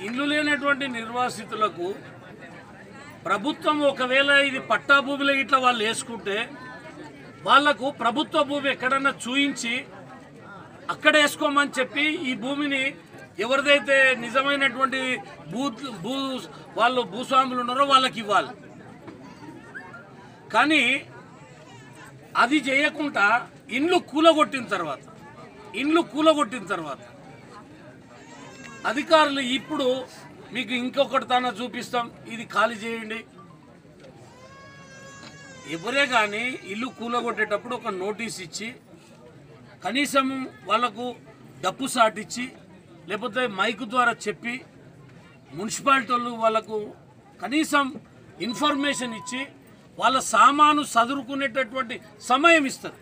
ఇల్లు లేనటువంటి నిర్వాసితులకు ప్రభుత్వం ఒకవేళ ఇది పట్టా భూమిలో ఇట్లా వాళ్ళు వేసుకుంటే వాళ్లకు ప్రభుత్వ భూమి ఎక్కడన్నా చూయించి అక్కడ వేసుకోమని చెప్పి ఈ భూమిని ఎవరిదైతే నిజమైనటువంటి భూ భూ వాళ్ళు భూస్వాములు ఉన్నారో వాళ్ళకి ఇవ్వాలి కానీ అది చేయకుండా ఇండ్లు కూలగొట్టిన తర్వాత ఇండ్లు కూలగొట్టిన తర్వాత అధికారులు ఇప్పుడు మీకు ఇంకొకటి తాన చూపిస్తాం ఇది ఖాళీ చేయండి ఎవరే కానీ ఇల్లు కూలగొట్టేటప్పుడు ఒక నోటీస్ ఇచ్చి కనీసం వాళ్ళకు డప్పు సాటిచ్చి లేకపోతే మైకు ద్వారా చెప్పి మున్సిపాలిటీ వాళ్ళు వాళ్ళకు కనీసం ఇన్ఫర్మేషన్ ఇచ్చి వాళ్ళ సామాను చదువుకునేటటువంటి సమయం ఇస్తారు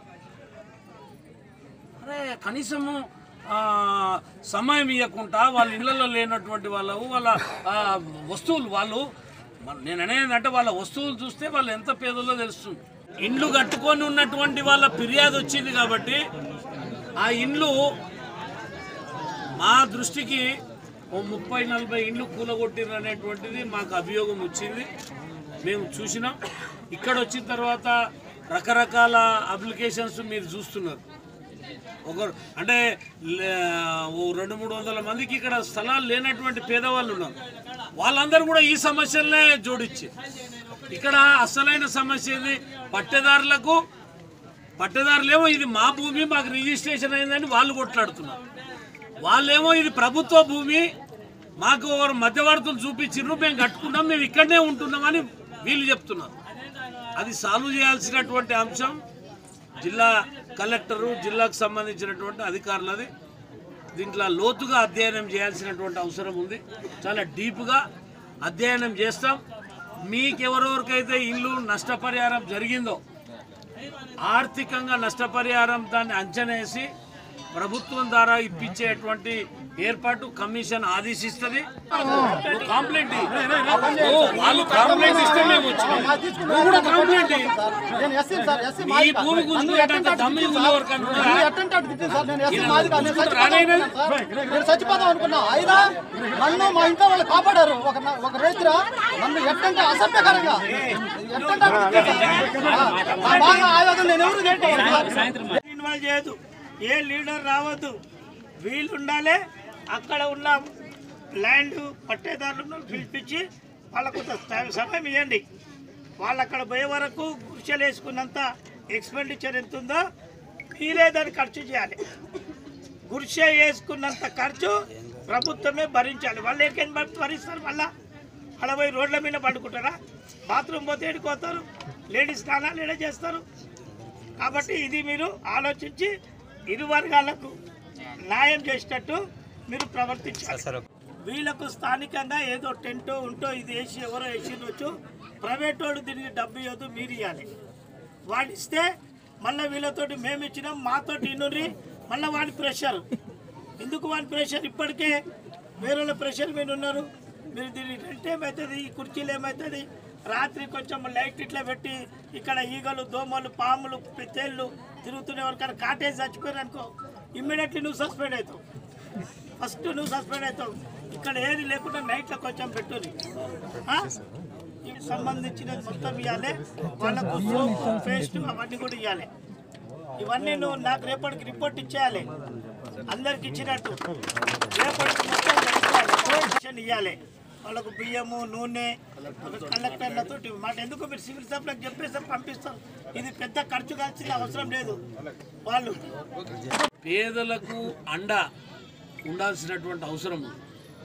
అరే కనీసము ఆ, సమయం ఇవ్వకుండా వాళ్ళ ఇళ్ళల్లో లేనటువంటి వాళ్ళు వాళ్ళ ఆ, వస్తువులు వాళ్ళు మన- నేను అనేది అంటే వాళ్ళ వస్తువులు చూస్తే వాళ్ళు ఎంత పేదలో తెలుస్తుంది ఇండ్లు కట్టుకొని ఉన్నటువంటి వాళ్ళ ఫిర్యాదు వచ్చింది కాబట్టి ఆ ఇండ్లు మా దృష్టికి ఓ ముప్పై నలభై ఇండ్లు కూలగొట్టిరు అనేటువంటిది మాకు అభియోగం వచ్చింది మేము చూసినాం ఇక్కడ వచ్చిన తర్వాత రకరకాల అప్లికేషన్స్ మీరు చూస్తున్నారు ఒకరు అంటే లే- ఓ రెండు మూడు వందల మందికి ఇక్కడ స్థలాలు లేనటువంటి పేదవాళ్ళు ఉన్నారు వాళ్ళందరూ కూడా ఈ సమస్యలనే జోడించి ఇక్కడ అసలైన సమస్య ఏంది పట్టేదారులకు పట్టేదారులేమో ఇది మా భూమి మాకు రిజిస్ట్రేషన్ అయిందని వాళ్ళు కొట్లాడుతున్నారు వాళ్ళేమో ఇది ప్రభుత్వ భూమి మాకు ఒకరు మధ్యవర్తులు చూపించారు మేము కట్టుకున్నాం మేము ఇక్కడనే ఉంటున్నామని వీళ్ళు చెప్తున్నారు అది సాల్వ్ చేయాల్సినటువంటి అంశం జిల్లా కలెక్టరు జిల్లాకు సంబంధించినటువంటి అధికారులది దీంట్లో లోతుగా అధ్యయనం చేయాల్సినటువంటి అవసరం ఉంది చాలా డీప్గా అధ్యయనం చేస్తాం మీకెవరెవరికైతే ఇల్లు నష్టపరిహారం జరిగిందో ఆర్థికంగా నష్టపరిహారం దాన్ని అంచనా వేసి ప్రభుత్వం ద్వారా ఇప్పించేటువంటి ఏర్పాటు కమిషన్ ఆదేశిస్తుంది నువ్వు కంప్లైంట్ ఇయ్యి. ఓ, వాళ్ళు కంప్లైంట్ ఇస్తే మేము వచ్చినాం నువ్వు కూడా కంప్లైంట్ ఇయ్యి. నేను ఎస్సీ సార్ ఎస్సీ ఈ మాది భూమి నన్ను గుంజుకునేటంత ఎట్టంటే అటు దమ్ము తిట్టింది ఉన్న సార్. ఎవరికన్నా ఉన్నదా? నన్ను ఎట్టంటే అటు తిట్టింది సార్. నేను ఎస్సీ ఈయన మాది కాదు. నేను గుంజుకుంటూ చచ్చిపోదాం రానేనా? అనుకున్నాను సార్. నేను చచ్చిపోదాం అనుకున్నా అయినా నన్ను మా ఇంట్లో వాళ్ళు కాపాడారు ఒక ఒక రైతురా నన్ను ఎట్టంటే అసభ్యకరంగా ఎట్టంటే అటు తిట్టింది సార్. ఆ, ఆ బాగా ఆవేదన నేను ఎవరు చేయటం ఇన్వాల్వ్ చేయదు ఏ లీడర్ రావద్దు వీళ్ళు ఉండాలి అక్కడ ఉన్న ల్యాండ్ పట్టేదారులను పిలిపించి వాళ్ళకు కొంత స- సమయం ఇవ్వండి వాళ్ళు అక్కడ పోయే వరకు గుడిసెలు వేసుకున్నంత ఎక్స్పెండిచర్ ఎంత ఉందో మీరే దాన్ని ఖర్చు చేయాలి గుడిసె వేసుకున్నంత ఖర్చు ప్రభుత్వమే భరించాలి వాళ్ళు ఏకేం భరిస్తారు మళ్ళా అక్కడ పోయి రోడ్ల మీద పండుకుంటారా బాత్రూమ్ పోతే ఎడుకోతారు లేడీస్ స్నానాలు ఎడ చేస్తారు కాబట్టి ఇది మీరు ఆలోచించి ఇరు వర్గాలకు న్యాయం చేసేటట్టు మీరు ప్రవర్తించాలి వీళ్ళకు స్థానికంగా ఏదో టెంటో ఉంటో ఇది వేసి ఎవరో వేసిండొచ్చు ప్రైవేట్ వాడు దీనికి డబ్బు ఇవ్వద్దు మీరు ఇవ్వాలి వాడు ఇస్తే మళ్ళీ వీళ్ళతోటి మేము ఇచ్చినాం మాతోటి ఇన్నుర్రి మళ్ళీ వాడి ప్రెషర్ ఎందుకు వాడి ప్రెషర్ ఇప్పటికే వేరే వాళ్ళ ప్రెషర్ మీద ఉన్నారు మీరు దీన్ని రెంట్ ఏమవుతుంది ఈ కుర్చీలు ఏమవుతుంది రాత్రి కొంచెం లైట్ ఇట్లా పెట్టి ఇక్కడ ఈగలు దోమలు పాములు తేళ్ళు తిరుగుతున్న ఎవరికైనా కాటేజ్ చచ్చిపోయారు అనుకో ఇమ్మీడియట్లీ నువ్వు సస్పెండ్ అవుతావు ఫస్ట్ నువ్వు సస్పెండ్ అవుతావు ఇక్కడ ఏది లేకుండా నైట్లో కొంచెం పెట్టుని ఇవి సంబంధించిన మొత్తం ఇవ్వాలి వాళ్ళకు సోప్ పేస్ట్ అవన్నీ కూడా ఇవ్వాలి ఇవన్నీ నువ్వు నాకు రేపటికి రిపోర్ట్ ఇచ్చేయాలి అందరికి ఇచ్చినట్టు రేపటికి మొత్తం ఇన్ఫర్మేషన్ ఇవ్వాలి వాళ్ళకు బియ్యము నూనె ఒక కలెక్టర్లతో మాట ఎందుకు మీరు సివిల్ సప్లైకి చెప్పేసి పంపిస్తారు ఇది పెద్ద ఖర్చు కాల్సిన అవసరం లేదు వాళ్ళు పేదలకు అండ ఉండాల్సినటువంటి అవసరం ఉంది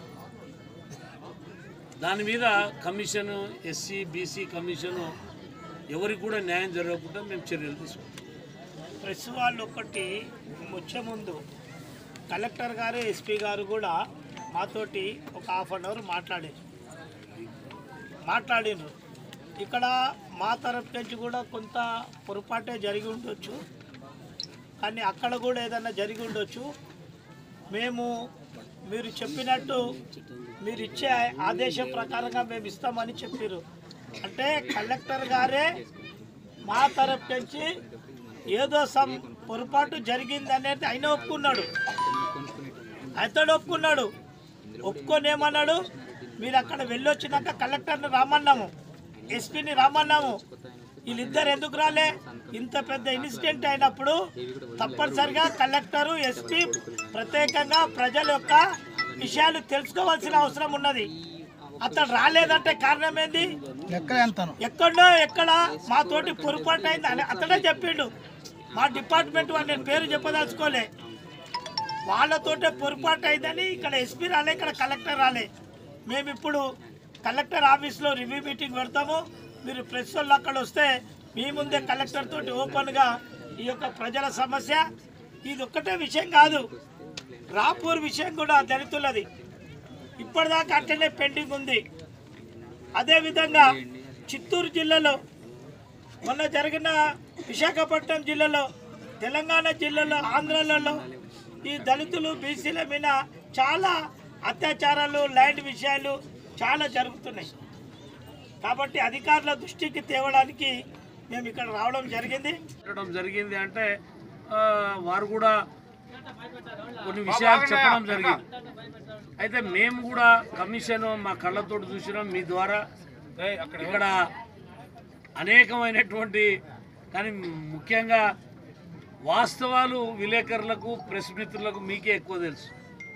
దాని మీద కమిషన్ ఎస్సీ బీసీ కమిషను ఎవరికి కూడా న్యాయం జరగకుండా మేము చర్యలు తీసుకుంటాం ప్రెస్ వాళ్ళు ఒకటి వచ్చే ముందు కలెక్టర్ గారు ఎస్పీ గారు కూడా మాతోటి ఒక హాఫ్ అన్ అవర్ మాట్లాడారు మాట్లాడినారు ఇక్కడ మా తరపు నుంచి కూడా కొంత పొరపాటే జరిగి ఉండొచ్చు కానీ అక్కడ కూడా ఏదైనా జరిగి ఉండొచ్చు మేము మీరు చెప్పినట్టు మీరు ఇచ్చే ఆదేశం ప్రకారంగా మేము ఇస్తామని చెప్పారు అంటే కలెక్టర్ గారే మా తరపు నుంచి ఏదో సం పొరపాటు జరిగింది అనేది ఆయన ఒప్పుకున్నాడు అతడు ఒప్పుకున్నాడు ఒప్పుకొని ఏమన్నాడు మీరు అక్కడ వెళ్ళొచ్చినాక కలెక్టర్ని రమ్మన్నాము ఎస్పీని రమ్మన్నాము వీళ్ళిద్దరు ఎందుకు రాలే ఇంత పెద్ద ఇన్సిడెంట్ అయినప్పుడు తప్పనిసరిగా కలెక్టరు ఎస్పీ ప్రత్యేకంగా ప్రజల యొక్క విషయాలు తెలుసుకోవాల్సిన అవసరం ఉన్నది అతను రాలేదంటే కారణం ఏంది ఎక్కడ ఎంతను ఎక్కడో ఎక్కడ మా తోటి పొరపాటు అయింది అని అతడే చెప్పిండు మా డిపార్ట్మెంట్ వాళ్ళు నేను పేరు చెప్పదలుచుకోలే వాళ్ళతోటే పొరపాటు అయిందని ఇక్కడ ఎస్పీ రాలే ఇక్కడ కలెక్టర్ రాలే మేము ఇప్పుడు కలెక్టర్ ఆఫీస్లో రివ్యూ మీటింగ్ పెడతాము మీరు ప్రెస్ వాళ్ళు అక్కడ వస్తే మీ ముందే కలెక్టర్ తోటి ఓపెన్గా ఈ యొక్క ప్రజల సమస్య ఇది ఒక్కటే విషయం కాదు రాపూర్ విషయం కూడా దళితులది ఇప్పటిదాకా అట్లనే పెండింగ్ ఉంది అదేవిధంగా చిత్తూరు జిల్లాలో మొన్న జరిగిన విశాఖపట్నం జిల్లాలో తెలంగాణ జిల్లాలో ఆంధ్రాలలో ఈ దళితులు బీసీల మీద చాలా అత్యాచారాలు ల్యాండ్ విషయాలు చాలా జరుగుతున్నాయి కాబట్టి అధికారుల దృష్టికి తేవడానికి మేము ఇక్కడ రావడం జరిగింది పెట్టడం జరిగింది అంటే ఆ, వారు కూడా కొన్ని విషయాలు చెప్పడం జరిగింది అయితే మేము కూడా కమిషన్ మా కళ్ళతో చూసినాం మీ ద్వారా ఇక్కడ అనేకమైనటువంటి కానీ ముఖ్యంగా వాస్తవాలు విలేకరులకు ప్రెస్ మిత్రులకు మీకే ఎక్కువ తెలుసు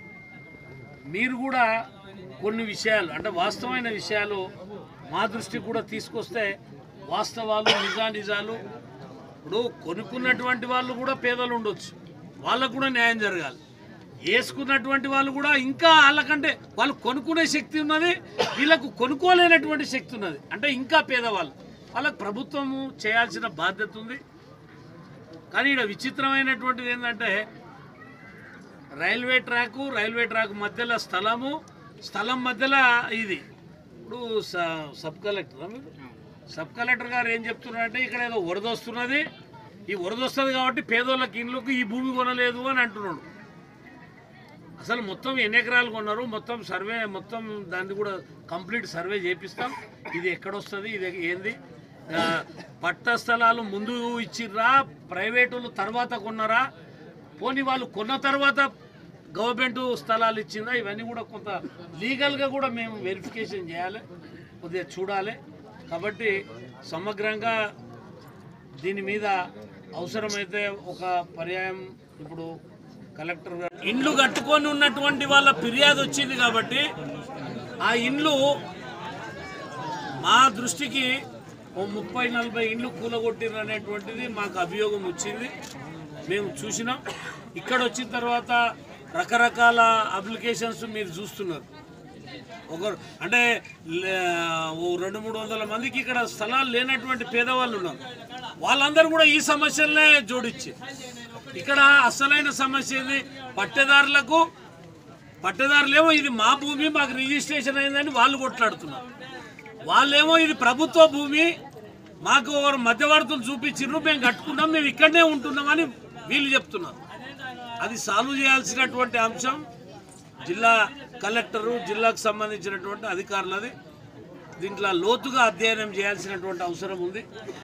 మీరు కూడా కొన్ని విషయాలు అంటే వాస్తవమైన విషయాలు మా దృష్టికి కూడా తీసుకొస్తే వాస్తవాలు నిజానిజాలు ఇప్పుడు కొనుక్కున్నటువంటి వాళ్ళు కూడా పేదలు ఉండొచ్చు వాళ్ళకు కూడా న్యాయం జరగాలి వేసుకున్నటువంటి వాళ్ళు కూడా ఇంకా వాళ్ళకంటే వాళ్ళు కొనుక్కునే శక్తి ఉన్నది వీళ్ళకు కొనుక్కోలేనటువంటి శక్తి ఉన్నది అంటే ఇంకా పేదవాళ్ళు వాళ్ళకు ప్రభుత్వము చేయాల్సిన బాధ్యత ఉంది కానీ ఇక్కడ విచిత్రమైనటువంటిది ఏంటంటే రైల్వే ట్రాకు రైల్వే ట్రాక్ మధ్యలో స్థలము స్థలం మధ్యలో ఇది ఇప్పుడు స- సబ్ కలెక్టర్ మీరు సబ్ కలెక్టర్ గారు ఏం చెప్తున్నారంటే ఇక్కడ ఏదో వరద వస్తున్నది ఈ వరద వస్తుంది కాబట్టి పేదోళ్ళకి ఇండ్లకు ఈ భూమి కొనలేదు అని అంటున్నాడు అసలు మొత్తం ఎన్ని ఎకరాలు కొన్నారు మొత్తం సర్వే మొత్తం దాన్ని కూడా కంప్లీట్ సర్వే చేపిస్తాం ఇది ఎక్కడొస్తుంది ఇది ఏంది ఆ, పట్ట స్థలాలు ముందు ఇచ్చిర్రా ప్రైవేట్ వాళ్ళు తర్వాత కొన్నారా పోనీ వాళ్ళు కొన్న తర్వాత గవర్నమెంట్ స్థలాలు ఇచ్చిందా ఇవన్నీ కూడా కొంత లీగల్గా కూడా మేము వెరిఫికేషన్ చేయాలి కొద్దిగా చూడాలి కాబట్టి సమగ్రంగా దీని మీద అవసరమైతే ఒక పర్యాయం ఇప్పుడు కలెక్టర్ గారు ఇండ్లు కట్టుకొని ఉన్నటువంటి వాళ్ళ ఫిర్యాదు వచ్చింది కాబట్టి ఆ ఇండ్లు మా దృష్టికి ఓ ముప్పై నలభై ఇండ్లు కూలగొట్టిరు అనేటువంటిది మాకు అభియోగం వచ్చింది మేము చూసినాం ఇక్కడ వచ్చిన తర్వాత రకరకాల అప్లికేషన్స్ మీరు చూస్తున్నారు ఒకరు అంటే లే- ఓ రెండు మూడు వందల మందికి ఇక్కడ స్థలాలు లేనటువంటి పేదవాళ్ళు ఉన్నారు వాళ్ళందరూ కూడా ఈ సమస్యలనే జోడించి ఇక్కడ అసలైన సమస్య ఏంది పట్టేదారులకు పట్టేదారులేమో ఇది మా భూమి మాకు రిజిస్ట్రేషన్ అయిందని వాళ్ళు కొట్లాడుతున్నారు వాళ్ళేమో ఇది ప్రభుత్వ భూమి మాకు ఒకరు మధ్యవర్తులు చూపించిండ్రు మేము కట్టుకున్నాం మేము ఇక్కడనే ఉంటున్నామని వీళ్ళు చెప్తున్నారు అది సాల్వ్ చేయాల్సినటువంటి అంశం జిల్లా కలెక్టరు జిల్లాకు సంబంధించినటువంటి అధికారులది దీంట్లో లోతుగా అధ్యయనం చేయాల్సినటువంటి అవసరం ఉంది